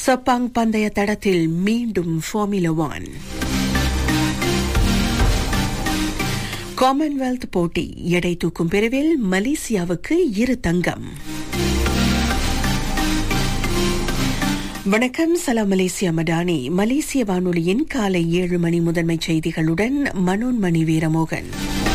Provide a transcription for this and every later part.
சப்பாங் பந்தய தடத்தில் மீண்டும் ஃபார்முலா ஒன் காமன்வெல்த் போட்டி எடை தூக்கும் பிரிவில் மலேசியாவுக்கு இரு தங்கம் வணக்கம் சலாம் மலேசியா மடானி மலேசிய வானொலியின் காலை ஏழு மணி முதன்மை செய்திகளுடன் மனோன்மணி வீரமோகன்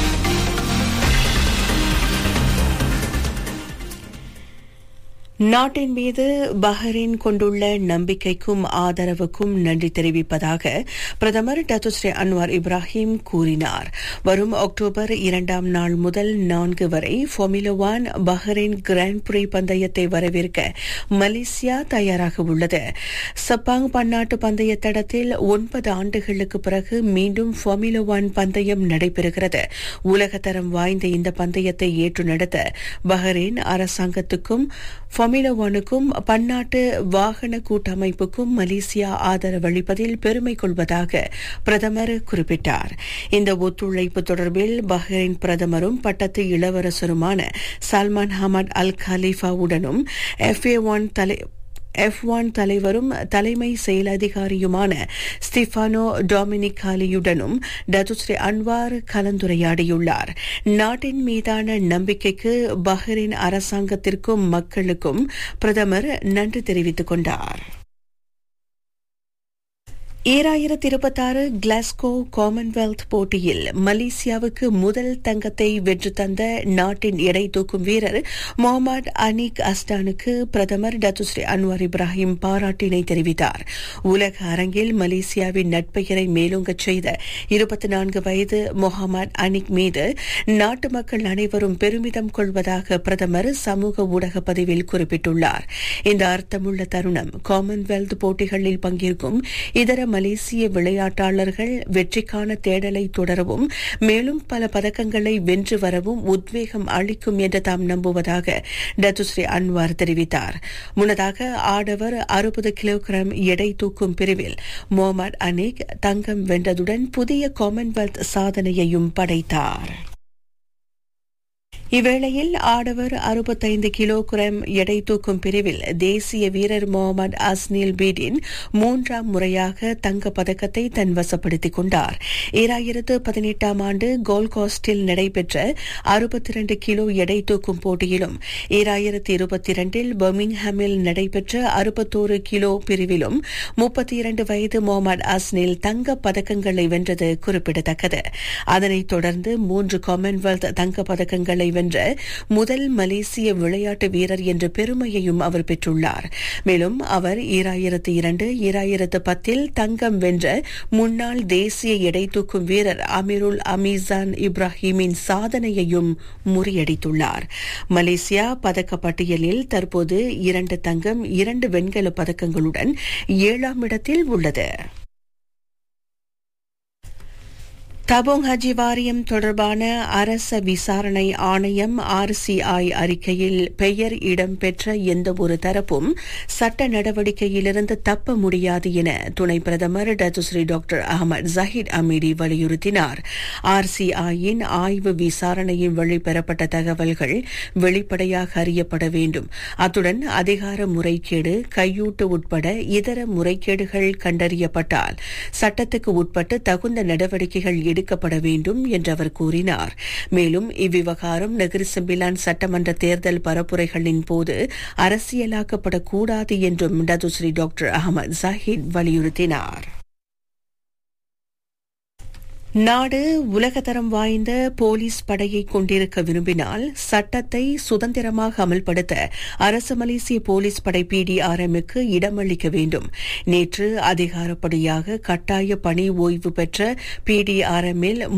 நாட்டின் மீது பஹ்ரைன் கொண்டுள்ள நம்பிக்கைக்கும் ஆதரவுக்கும் நன்றி தெரிவிப்பதாக பிரதமர் டத்துஸ்ரீ அன்வார் இப்ராஹிம் கூறினார் வரும் அக்டோபர் இரண்டாம் நாள் முதல் நான்கு வரை formula one Bahrain grand prix பந்தயத்தை வரவேற்க மலேசியா தயாராக உள்ளது சப்பாங் பன்னாட்டு பந்தய தடத்தில் ஒன்பது ஆண்டுகளுக்கு பிறகு மீண்டும் ஃபார்முலா ஒன் பந்தயம் நடைபெறுகிறது உலகத்தரம் வாய்ந்த இந்த பந்தயத்தை ஏற்று நடத்த பஹ்ரைன் அரசாங்கத்துக்கும் ஃபார்முலா ஒனுக்கும் பன்னாட்டு வாகன கூட்டமைப்புக்கும் மலேசியா ஆதரவளிப்பதில் பெருமை கொள்வதாக பிரதமர் குறிப்பிட்டார் இந்த ஒத்துழைப்பு தொடர்பில் பஹ்ரைன் பிரதமரும் பட்டத்து இளவரசருமான சல்மான் ஹமட் அல் கலீஃபாவுடனும் எஃப்ஏ ஒன் தலை எஃப் ஒன் தலைவரும் தலைமை செயல் அதிகாரியுமான ஸ்டிஃபானோ டொமினிக் காலியுடனும் டதுஸ்ரீ அன்வார் கலந்துரையாடியுள்ளார் நாட்டின் மீதான நம்பிக்கைக்கு பஹ்ரைன் அரசாங்கத்திற்கும் மக்களுக்கும் பிரதமர் நன்றி தெரிவித்துக் கொண்டார் ஈராயிரத்தி இருபத்தாறு கிளாஸ்கோ காமன்வெல்த் போட்டியில் மலேசியாவுக்கு முதல் தங்கத்தை வென்று தந்த நாட்டின் எடை தூக்கும் வீரர் முகமது அனீக் அஸ்டானுக்கு பிரதமர் டத்துஸ்ரீ அன்வார் இப்ராஹிம் பாராட்டினை தெரிவித்தார் உலக அரங்கில் மலேசியாவின் நட்பெயரை மேலோங்கச் செய்த இருபத்தி நான்கு வயது முகமது அனிக் மீது நாட்டு மக்கள் அனைவரும் பெருமிதம் கொள்வதாக பிரதமர் சமூக ஊடக பதிவில் குறிப்பிட்டுள்ளார் இந்த அர்த்தமுள்ள தருணம் காமன்வெல்த் போட்டிகளில் பங்கேற்கும் இதர மலேசிய விளையாட்டாளர்கள் வெற்றிக்கான தேடலை தொடரவும் மேலும் பல பதக்கங்களை வென்று வரவும் உத்வேகம் அளிக்கும் என்று தாம் நம்புவதாக டத்துஸ்ரீ அன்வார் தெரிவித்தார் முன்னதாக ஆடவர் அறுபது கிலோகிராம் எடை தூக்கும் பிரிவில் முகமது அனீக் தங்கம் வென்றதுடன் புதிய காமன்வெல்த் சாதனையையும் படைத்தார் இவ்வேளையில் ஆடவர் அறுபத்தைந்து கிலோகிராம் எடை தூக்கும் பிரிவில் தேசிய வீரர் முகமது அஸ்னில் பீடின் மூன்றாம் முறையாக தங்க பதக்கத்தை தன் வசப்படுத்திக் கொண்டார் ஈராயிரத்து பதினெட்டாம் ஆண்டு கோல்கோஸ்டில் நடைபெற்ற அறுபத்தி இரண்டு கிலோ எடை தூக்கும் போட்டியிலும் ஈராயிரத்து இருபத்தி இரண்டில் பர்மிங்ஹாமில் நடைபெற்ற அறுபத்தோரு கிலோ பிரிவிலும் முப்பத்தி இரண்டு வயது முகமது அஸ்னில் தங்க பதக்கங்களை வென்றது குறிப்பிடத்தக்கது அதனைத் தொடர்ந்து மூன்று காமன்வெல்த் தங்க பதக்கங்களை வென்ற முதல் மலேசிய விளையாட்டு வீரர் என்ற பெருமையையும் அவர் பெற்றுள்ளார் மேலும் அவர் ஈராயிரத்து இரண்டு ஈராயிரத்து பத்தில் தங்கம் வென்ற முன்னாள் தேசிய எடை தூக்கும் வீரர் அமீருல் அமீசான் இப்ராஹிமின் சாதனையையும் முறியடித்துள்ளார் மலேசியா பதக்க பட்டியலில் தற்போது இரண்டு தங்கம் இரண்டு வெண்கல பதக்கங்களுடன் ஏழாம் இடத்தில் உள்ளது தபோங் ஹஜி வாரியம் தொடர்பான அரச விசாரணை ஆணையம் ஆர்சிஐ அறிக்கையில் பெயர் இடம்பெற்ற எந்த ஒரு தரப்பும் சட்ட நடவடிக்கையிலிருந்து தப்ப முடியாது என துணை பிரதமர் Datuk Seri doctor Ahmad Zahid Hamidi வலியுறுத்தினார் ஆர்சிஐயின் ஆய்வு விசாரணையில் வெளிப்பெறப்பட்ட தகவல்கள் வெளிப்படையாக அறியப்பட வேண்டும் அத்துடன் அதிகார முறைகேடு கையூட்டு உட்பட இதர முறைகேடுகள் கண்டறியப்பட்டால் சட்டத்துக்கு உட்பட்டு தகுந்த நடவடிக்கைகள் எடுக்கப்பட வேண்டும் என்று அவர் கூறினார் மேலும் இவ்விவகாரம் நெகிரிசம்பிலான் சட்டமன்ற தேர்தல் பரப்புரைகளின் போது அரசியலாக்கப்படக்கூடாது என்றும் டதுஸ்ரீ டாக்டர் அகமது ஜாஹித் வலியுறுத்தினார் நாடு உலகத்தரம் வாய்ந்த போலீஸ் படையை கொண்டிருக்க விரும்பினால் சட்டத்தை சுதந்திரமாக அமல்படுத்த அரசு மலேசிய போலீஸ் படை பிடிஆர்எம்முக்கு இடமளிக்க வேண்டும் நேற்று அதிகாரப்படியாக கட்டாய பணி ஓய்வு பெற்ற பிடிஆர்எம்மில்